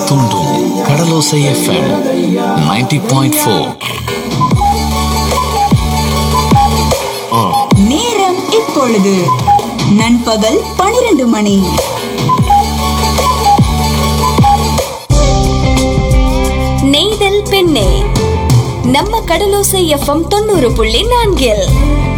தூண்டும் கடலோசை FM 90.4 point four நேரம் இப்பொழுது நண்பகல் பனிரெண்டு மணி நெய்தல் பெண்ணே நம்ம கடலோசை எஃப்எம் தொண்ணூறு புள்ளி நான்கில்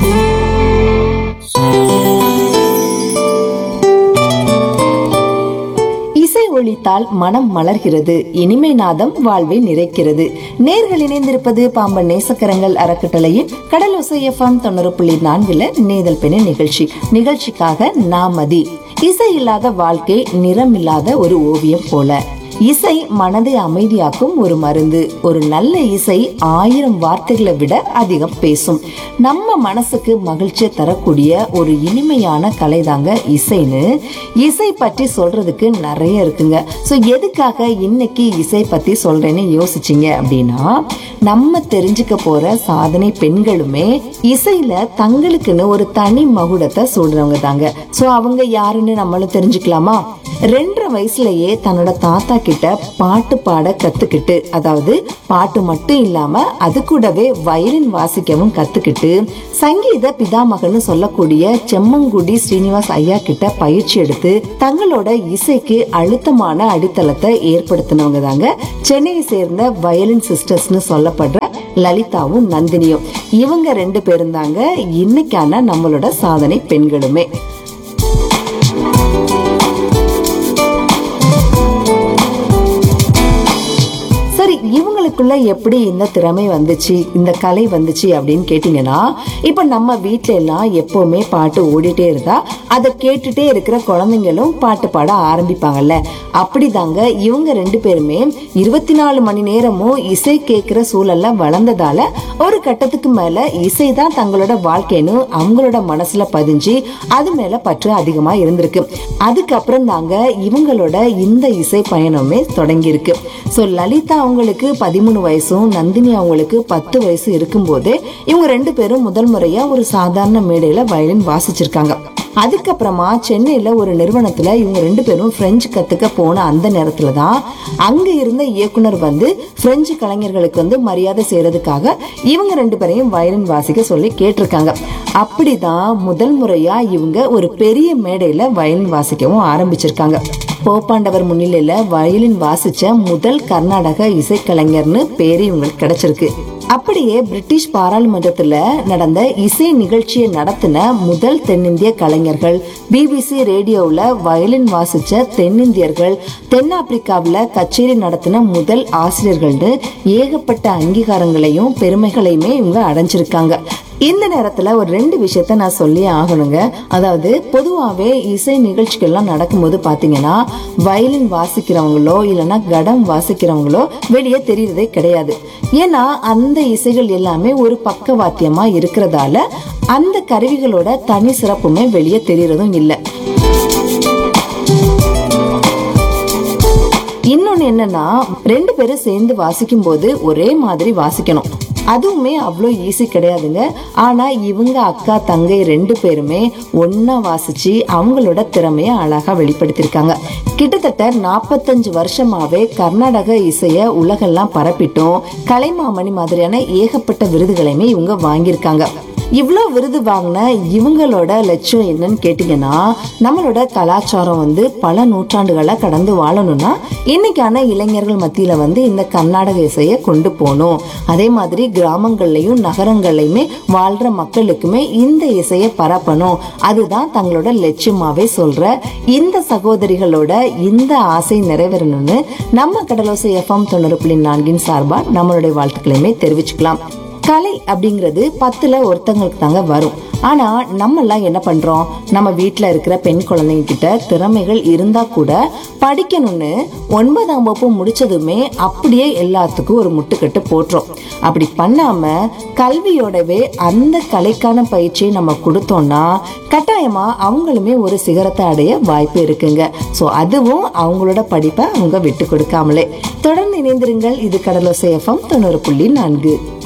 இசை ஒழித்தால் மனம் மலர்கிறது இனிமை நாதம் வாழ்வை நிறைக்கிறது நேர்கள் இணைந்திருப்பது பாம்பன் நேசக்கரங்கள் அறக்கட்டளையின் கடலோசை எஃப்எம் தொண்ணூறு புள்ளி நான்குல நேதல் பெண்ணு நிகழ்ச்சி நிகழ்ச்சிக்காக நாமதி இசை இல்லாத வாழ்க்கை நிறமில்லாத ஒரு ஓவியம் போல இசை மனதை அமைதியாக்கும் ஒரு மருந்து ஒரு நல்ல இசை ஆயிரம் வார்த்தைகளை விட அதிகம் பேசும் நம்ம மனசுக்கு மகிழ்ச்சியை தரக்கூடிய ஒரு இனிமையான கலை தாங்க இசைன்னு இசை பற்றி சொல்றதுக்கு நிறைய இருக்குங்க ஸோ எதுக்காக இன்னைக்கு இசை பத்தி சொல்றேன்னு யோசிச்சீங்க அப்படின்னா நம்ம தெரிஞ்சுக்க போற சாதனை பெண்களுமே இசையில தங்களுக்குன்னு ஒரு தனி மகுடத்தை சூடுறவங்க தாங்க ஸோ அவங்க யாருன்னு நம்மளும் தெரிஞ்சுக்கலாமா ரெண்டரை வயசுலயே தன்னோட தாத்தா கிட்ட பாட்டு பாட கத்துக்கிட்டு அதாவது பாட்டு மட்டும் இல்லாம அது கூடவே வயலின் வாசிக்கவும் கத்துக்கிட்டு சங்கீத பிதாமகன்னு சொல்லக்கூடிய செம்மங்குடி ஸ்ரீனிவாஸ் ஐயா கிட்ட பயிற்சி எடுத்து தங்களோட இசைக்கு அழுத்தமான அடித்தளத்தை ஏற்படுத்தினவங்க தாங்க சென்னையை சேர்ந்த வயலின் சிஸ்டர்ஸ்னு சொல்லப்படுற லலிதாவும் நந்தினியும் இவங்க ரெண்டு பேரும் தாங்க இன்னைக்கான நம்மளோட சாதனை பெண்களுமே சரி இவங்களுக்குள்ள எப்படி இந்த திறமை வந்துச்சு இந்த கலை வந்துச்சு அப்படின்னு கேட்டிங்கன்னா இப்ப நம்ம வீட்ல எல்லாம் எப்பவுமே பாட்டு ஓடிட்டே இருந்தா அதை கேட்டுட்டே இருக்கிற குழந்தைங்களும் பாட்டு பாட ஆரம்பிப்பாங்கல்ல அப்படிதாங்க இவங்க ரெண்டு பேருமே இருபத்தி நாலு மணி நேரமும் இசை கேட்கிற சூழல்ல வளர்ந்ததால ஒரு கட்டத்துக்கு மேல இசை தான் தங்களோட வாழ்க்கைன்னு அவங்களோட மனசுல பதிஞ்சு அது மேல பற்று அதிகமா இருந்திருக்கு அதுக்கப்புறம் தாங்க இவங்களோட இந்த இசை பயணமே தொடங்கி இருக்கு ஸோ லலிதா அவங்களுக்கு பதிமூணு வயசும் நந்தினி அவங்களுக்கு பத்து வயசு இருக்கும்போதே இவங்க ரெண்டு பேரும் முதல் முறையா ஒரு சாதாரண மேடையில வயலின் வாசிச்சிருக்காங்க அதுக்கப்புறமா சென்னையில ஒரு நிறுவனத்துல இவங்க ரெண்டு பேரும் பிரெஞ்சு கத்துக்க போன அந்த நேரத்துல தான் அங்க இருந்த இயக்குனர் வந்து பிரெஞ்சு கலைஞர்களுக்கு வந்து மரியாதை செய்யறதுக்காக இவங்க ரெண்டு பேரையும் வயலின் வாசிக்க சொல்லி கேட்டிருக்காங்க அப்படிதான் முதல் முறையா இவங்க ஒரு பெரிய மேடையில வயலின் வாசிக்கவும் ஆரம்பிச்சிருக்காங்க போப்பாண்டவர் முன்னிலையில வயலின் வாசிச்ச முதல் கர்நாடக இசைக்கலைஞர்னு பேரு இவங்களுக்கு கிடைச்சிருக்கு அப்படியே பிரிட்டிஷ் பாராளுமன்றத்துல நடந்த இசை நிகழ்ச்சியை நடத்தின முதல் தென்னிந்திய கலைஞர்கள் பிபிசி ரேடியோவுல வயலின் வாசிச்ச தென்னிந்தியர்கள் தென்னாப்பிரிக்காவுல கச்சேரி நடத்தின முதல் ஆசிரியர்கள்னு ஏகப்பட்ட அங்கீகாரங்களையும் பெருமைகளையுமே இவங்க அடைஞ்சிருக்காங்க இந்த நேரத்துல ஒரு ரெண்டு விஷயத்த நான் சொல்லி ஆகணுங்க அதாவது பொதுவாகவே இசை நிகழ்ச்சிகள்லாம் நடக்கும்போது பாத்தீங்கன்னா வயலின் வாசிக்கிறவங்களோ இல்லைன்னா கடம் வாசிக்கிறவங்களோ வெளியே தெரியறதே கிடையாது ஏன்னா அந்த இசைகள் எல்லாமே ஒரு பக்கவாத்தியமா இருக்கிறதால அந்த கருவிகளோட தனி சிறப்புமே வெளியே தெரியறதும் இல்லை இன்னொன்னு என்னன்னா ரெண்டு பேரும் சேர்ந்து வாசிக்கும் போது ஒரே மாதிரி வாசிக்கணும் அதுவுமே அவ்வளோ ஈஸி கிடையாதுங்க ஆனா இவங்க அக்கா தங்கை ரெண்டு பேருமே ஒன்னா வாசிச்சு அவங்களோட திறமைய அழகா வெளிப்படுத்தியிருக்காங்க கிட்டத்தட்ட நாற்பத்தஞ்சு வருஷமாவே கர்நாடக இசைய உலகெல்லாம் பரப்பிட்டோம் கலைமாமணி மாதிரியான ஏகப்பட்ட விருதுகளையுமே இவங்க வாங்கியிருக்காங்க இவ்வளோ விருது வாங்கின இவங்களோட லட்சியம் என்னன்னு கேட்டிங்கன்னா நம்மளோட கலாச்சாரம் வந்து பல நூற்றாண்டுகளை கடந்து வாழணும்னா இன்னைக்கான இளைஞர்கள் மத்தியில வந்து இந்த கர்நாடக இசையை கொண்டு போகணும் அதே மாதிரி கிராமங்கள்லயும் நகரங்கள்லயுமே வாழ்ற மக்களுக்குமே இந்த இசையை பரப்பணும் அதுதான் தங்களோட லட்சியமாவே சொல்ற இந்த சகோதரிகளோட இந்த ஆசை நிறைவேறணும்னு நம்ம கடலோசை எஃப்எம் தொண்ணூறு புள்ளி நான்கின் சார்பா நம்மளுடைய வாழ்த்துக்களையுமே தெரிவிச்சுக்கலாம் கலை அப்படிங்கிறது பத்துல ஒருத்தங்களுக்கு தாங்க வரும் ஆனா நம்ம எல்லாம் என்ன பண்றோம் நம்ம வீட்ல இருக்கிற பெண் குழந்தைங்க கிட்ட திறமைகள் இருந்தா கூட படிக்கணும்னு ஒன்பதாம் வகுப்பு முடிச்சதுமே அப்படியே எல்லாத்துக்கும் ஒரு முட்டுக்கட்டு போட்டுரும் அப்படி பண்ணாம கல்வியோடவே அந்த கலைக்கான பயிற்சியை நம்ம கொடுத்தோம்னா கட்டாயமா அவங்களுமே ஒரு சிகரத்தை அடைய வாய்ப்பு இருக்குங்க சோ அதுவும் அவங்களோட படிப்பை அவங்க விட்டு கொடுக்காமலே தொடர்ந்து இணைந்திருங்கள் இது கடலோசை எஃப்எம் தொண்ணூறு புள்ளி நான்கு